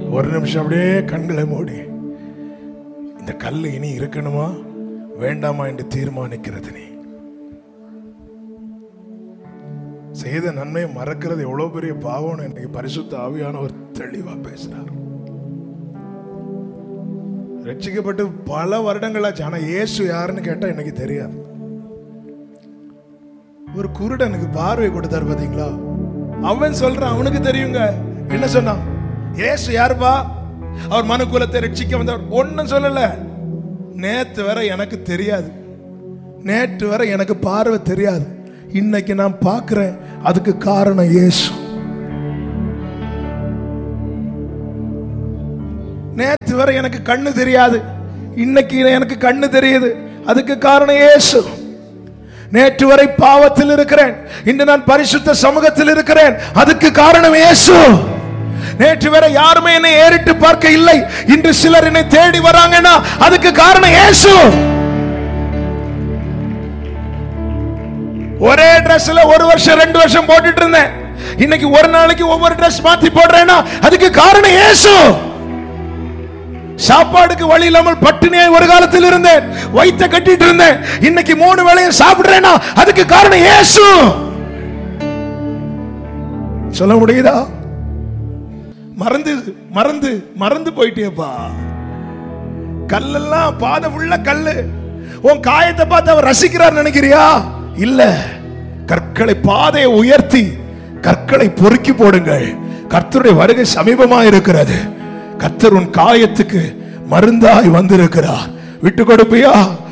ஒரு நிமிஷம் அப்படியே கண்களை மூடி இந்த கல் இனி இருக்கணுமா வேண்டாமா என்று தீர்மானிக்கிறது நீ செய்த நன்மையை மறக்கிறது எவ்வளவு பெரிய பாவம்னு இன்னைக்கு பரிசுத்த ஆவியானவர் தெளிவா பேசுறார் ரட்சிக்கப்பட்டு பல வருடங்களாச்சு ஆனா இயேசு யாருன்னு கேட்டா எனக்கு தெரியாது ஒரு குருடனுக்கு பார்வை கொடுத்தாரு பாத்தீங்களா அவன் சொல்றான் அவனுக்கு தெரியுங்க என்ன சொன்னான் இயேசு யாருப்பா அவர் மனுக்குலத்தை ரட்சிக்க வந்தவர் ஒன்னும் சொல்லல நேத்து வரை எனக்கு தெரியாது நேற்று வரை எனக்கு பார்வை தெரியாது இன்னைக்கு நான் பார்க்கிறேன் அதுக்கு காரணம் இயேசு நேற்று வரை எனக்கு கண்ணு தெரியாது இன்னைக்கு எனக்கு கண்ணு தெரியுது அதுக்கு காரணம் இயேசு நேற்று வரை பாவத்தில் இருக்கிறேன் இன்று நான் பரிசுத்த சமூகத்தில் இருக்கிறேன் அதுக்கு காரணம் இயேசு நேற்று வரை யாருமே என்னை ஏறிட்டு பார்க்க இல்லை இன்று சிலர் என்னை தேடி வராங்கன்னா அதுக்கு காரணம் இயேசு ஒரே ட்ரெஸ்ல ஒரு வருஷம் ரெண்டு வருஷம் போட்டுட்டு இருந்தேன் இன்னைக்கு ஒரு நாளைக்கு ஒவ்வொரு ட்ரெஸ் மாத்தி போடுறேன்னா அதுக்கு காரணம் இயேசு சாப்பாடுக்கு வழி இல்லாமல் பட்டினியாய் ஒரு காலத்தில் இருந்தேன் வைத்த கட்டிட்டு இருந்தேன் இன்னைக்கு மூணு வேளையும் சாப்பிடுறேன்னா அதுக்கு காரணம் இயேசு சொல்ல முடியுதா மறந்து மறந்து மறந்து போயிட்டேப்பா கல்லெல்லாம் பாதை உள்ள கல்லு உன் காயத்தை பார்த்து அவர் ரசிக்கிறார் நினைக்கிறியா இல்ல கற்களை பாதையை உயர்த்தி கற்களை பொறுக்கி போடுங்கள் கர்த்தருடைய வருகை சமீபமா இருக்கிறது கர்த்தர் உன் காயத்துக்கு மருந்தாய் வந்திருக்கிறார் விட்டு கொடுப்பியா